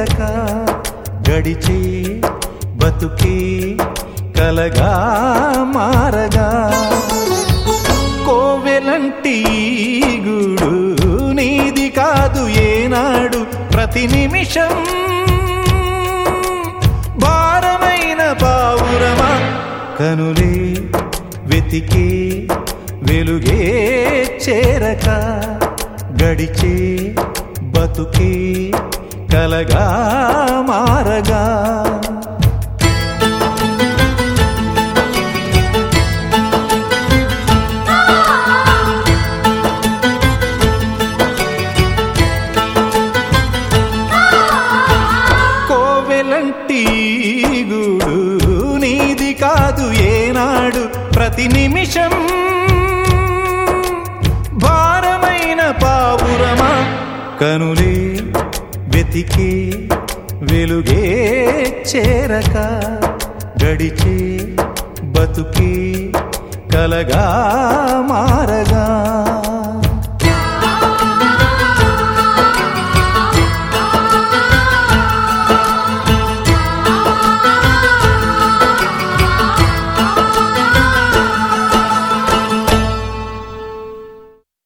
చేరక గడిచే బతుకే కలగా మారగా కోవెలంటి ఈ గూడు నీది కాదు ఏనాడు ప్రతి నిమిషం భారమైన పావురమా కనులే వెతికే వెలుగే చేరక గడిచే బతుకే కలగా మారగా కోవెలంటి ఈ గూడు నీది కాదు ఏనాడు ప్రతి నిమిషం భారమైన పావురమా కనులే వెతికే వెలుగే చేరక గడిచే బతుకే కలగా మారగా